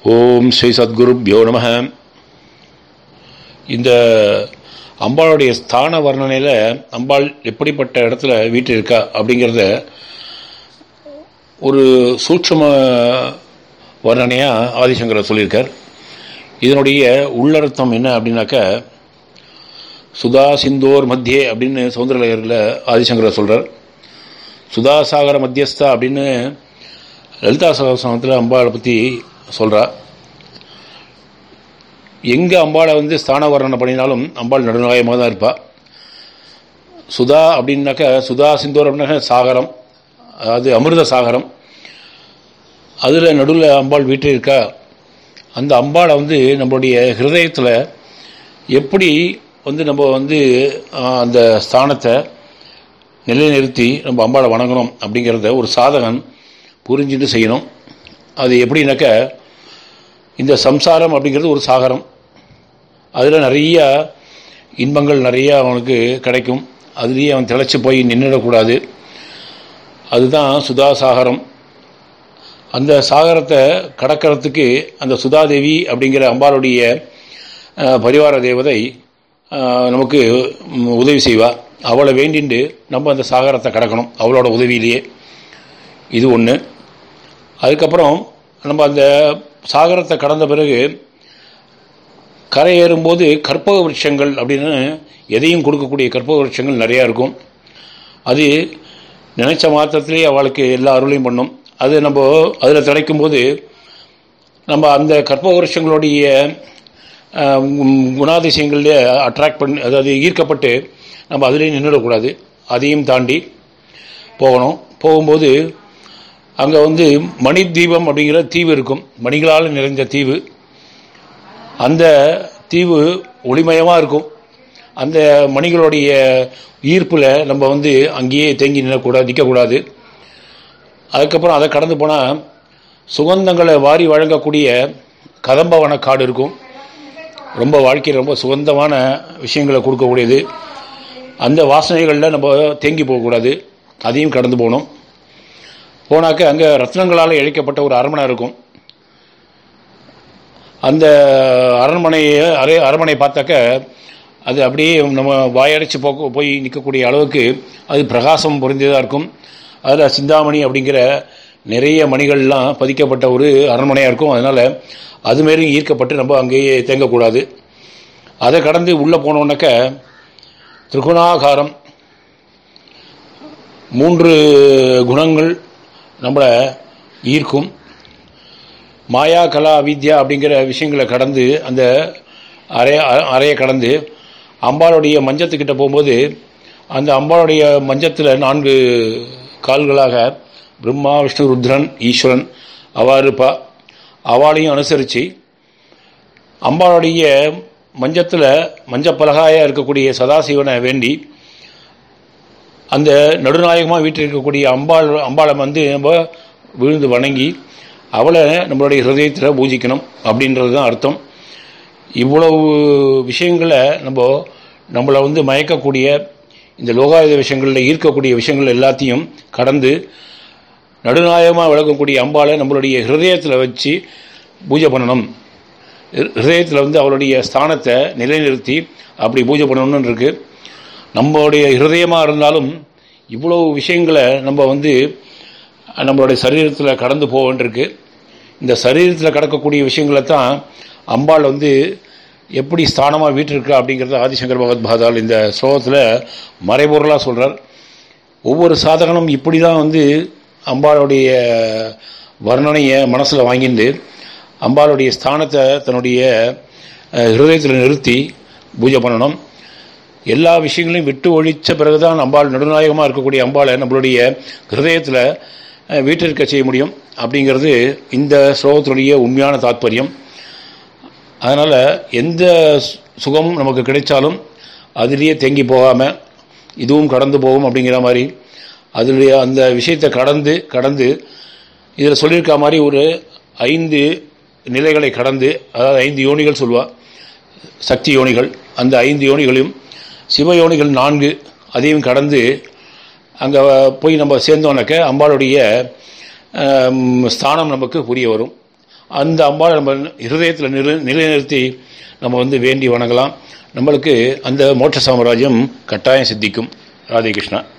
ஓம் ஸ்ரீ சத்குருப்யோ நம இந்த அம்பாளுடைய ஸ்தான வர்ணனையில் அம்பாள் எப்படிப்பட்ட இடத்துல வீட்டு இருக்கா அப்படிங்கிறத ஒரு சூட்சம வர்ணனையாக ஆதிசங்கரர் சொல்லியிருக்கார் இதனுடைய உள்ளர்த்தம் என்ன அப்படின்னாக்கா சுதா சிந்தோர் மத்தியே அப்படின்னு சௌந்தரலகரில் ஆதிசங்கரர் சொல்கிறார் சுதாசாகர மத்தியஸ்தா அப்படின்னு லலிதா சகசனத்தில் அம்பாளை பற்றி சொல்கிறா எங்கே அம்பாளை வந்து ஸ்தான வர்ணனை பண்ணினாலும் அம்பாள் நடுநாயகமாக தான் இருப்பாள் சுதா அப்படின்னாக்கா சுதா சிந்தோர் அப்படின்னாக்க சாகரம் அதாவது அமிர்த சாகரம் அதில் நடுவில் அம்பாள் வீட்டு இருக்கா அந்த அம்பாளை வந்து நம்மளுடைய ஹிருதயத்தில் எப்படி வந்து நம்ம வந்து அந்த ஸ்தானத்தை நிலைநிறுத்தி நம்ம அம்பாளை வணங்கணும் அப்படிங்கிறத ஒரு சாதகன் புரிஞ்சுட்டு செய்யணும் அது எப்படின்னாக்க இந்த சம்சாரம் அப்படிங்கிறது ஒரு சாகரம் அதில் நிறைய இன்பங்கள் நிறைய அவனுக்கு கிடைக்கும் அதுலேயே அவன் திளைச்சி போய் நின்றுடக்கூடாது அதுதான் சுதா சாகரம் அந்த சாகரத்தை கடக்கிறதுக்கு அந்த சுதாதேவி அப்படிங்கிற அம்பாளுடைய பரிவார தேவதை நமக்கு உதவி செய்வாள் அவளை வேண்டிண்டு நம்ம அந்த சாகரத்தை கடக்கணும் அவளோட உதவியிலேயே இது ஒன்று அதுக்கப்புறம் நம்ம அந்த சாகரத்தை கடந்த பிறகு கரையேறும்போது கற்பக விருட்சங்கள் அப்படின்னு எதையும் கொடுக்கக்கூடிய கற்பக விருட்சங்கள் நிறையா இருக்கும் அது நினைச்ச மாத்திரத்திலேயே அவளுக்கு எல்லா அருளையும் பண்ணும் அது நம்ம அதில் திளைக்கும் போது நம்ம அந்த கற்பக வருஷங்களுடைய குணாதிசயங்கள்லேயே அட்ராக்ட் பண்ணி அதாவது ஈர்க்கப்பட்டு நம்ம அதுலேயும் நின்றுடக்கூடாது அதையும் தாண்டி போகணும் போகும்போது அங்கே வந்து மணி தீபம் அப்படிங்கிற தீவு இருக்கும் மணிகளால் நிறைந்த தீவு அந்த தீவு ஒளிமயமாக இருக்கும் அந்த மணிகளுடைய ஈர்ப்பில் நம்ம வந்து அங்கேயே தேங்கி நிற்கக்கூடாது நிற்கக்கூடாது அதுக்கப்புறம் அதை கடந்து போனால் சுகந்தங்களை வாரி வழங்கக்கூடிய கதம்பவன காடு இருக்கும் ரொம்ப வாழ்க்கையில் ரொம்ப சுகந்தமான விஷயங்களை கொடுக்கக்கூடியது அந்த வாசனைகளில் நம்ம தேங்கி போகக்கூடாது அதையும் கடந்து போகணும் போனாக்க அங்கே ரத்னங்களால் இழைக்கப்பட்ட ஒரு அரண்மனை இருக்கும் அந்த அரண்மனையை அரே அரண்மனை பார்த்தாக்க அது அப்படியே நம்ம வாயடைச்சு போக்க போய் நிற்கக்கூடிய அளவுக்கு அது பிரகாசம் பொருந்தியதாக இருக்கும் அதில் சிந்தாமணி அப்படிங்கிற நிறைய மணிகள்லாம் பதிக்கப்பட்ட ஒரு அரண்மனையாக இருக்கும் அதனால் அதுமாரி ஈர்க்கப்பட்டு நம்ம அங்கேயே தேங்கக்கூடாது அதை கடந்து உள்ளே போனோன்னாக்க திரிகுணாகாரம் மூன்று குணங்கள் நம்மளை ஈர்க்கும் மாயா கலா வித்யா அப்படிங்கிற விஷயங்களை கடந்து அந்த அறைய அறையை கடந்து அம்பாளுடைய மஞ்சத்துக்கிட்ட போகும்போது அந்த அம்பாளுடைய மஞ்சத்தில் நான்கு கால்களாக பிரம்மா விஷ்ணு ருத்ரன் ஈஸ்வரன் அவா இருப்பா அவளையும் அனுசரித்து அம்பாளுடைய மஞ்சத்தில் மஞ்சப்பலகாயாக இருக்கக்கூடிய சதாசிவனை வேண்டி அந்த நடுநாயகமாக வீட்டில் இருக்கக்கூடிய அம்பாள் அம்பாளை வந்து நம்ம விழுந்து வணங்கி அவளை நம்மளுடைய ஹிருதயத்தில் பூஜிக்கணும் அப்படின்றது தான் அர்த்தம் இவ்வளவு விஷயங்களை நம்ம நம்மளை வந்து மயக்கக்கூடிய இந்த லோகாயுத விஷயங்களில் ஈர்க்கக்கூடிய விஷயங்கள் எல்லாத்தையும் கடந்து நடுநாயகமாக விளக்கக்கூடிய அம்பாளை நம்மளுடைய ஹிருதயத்தில் வச்சு பூஜை பண்ணணும் ஹிருதயத்தில் வந்து அவளுடைய ஸ்தானத்தை நிலைநிறுத்தி அப்படி பூஜை பண்ணணும்னு இருக்குது நம்மளுடைய ஹிருதயமாக இருந்தாலும் இவ்வளோ விஷயங்களை நம்ம வந்து நம்மளுடைய சரீரத்தில் கடந்து போக வேண்டியிருக்கு இந்த சரீரத்தில் கடக்கக்கூடிய விஷயங்களை தான் அம்பாள் வந்து எப்படி ஸ்தானமாக வீட்டிருக்கா அப்படிங்கிறத ஆதிசங்கர் பகவத் பாதால் இந்த ஸ்லோகத்தில் மறைபொருளாக சொல்கிறார் ஒவ்வொரு சாதகனும் இப்படி தான் வந்து அம்பாளுடைய வர்ணனையை மனசில் வாங்கிட்டு அம்பாளுடைய ஸ்தானத்தை தன்னுடைய ஹிருதயத்தில் நிறுத்தி பூஜை பண்ணணும் எல்லா விஷயங்களையும் விட்டு ஒழித்த பிறகுதான் அம்பாள் நடுநாயகமாக இருக்கக்கூடிய அம்பாளை நம்மளுடைய ஹிருதயத்தில் வீட்டிற்க செய்ய முடியும் அப்படிங்கிறது இந்த ஸ்லோகத்தினுடைய உண்மையான தாத்பரியம் அதனால் எந்த சுகம் நமக்கு கிடைச்சாலும் அதிலேயே தேங்கி போகாமல் இதுவும் கடந்து போகும் அப்படிங்கிற மாதிரி அதில் அந்த விஷயத்தை கடந்து கடந்து இதில் சொல்லியிருக்க மாதிரி ஒரு ஐந்து நிலைகளை கடந்து அதாவது ஐந்து யோனிகள் சொல்லுவாள் சக்தி யோனிகள் அந்த ஐந்து யோனிகளையும் சிவயோனிகள் நான்கு அதையும் கடந்து அங்கே போய் நம்ம சேர்ந்தோன்னாக்க அம்பாளுடைய ஸ்தானம் நமக்கு புரிய வரும் அந்த அம்பாளை நம்ம இருதயத்தில் நிறு நிலைநிறுத்தி நம்ம வந்து வேண்டி வணங்கலாம் நம்மளுக்கு அந்த மோட்ச சாம்ராஜ்யம் கட்டாயம் சித்திக்கும் ராதே கிருஷ்ணா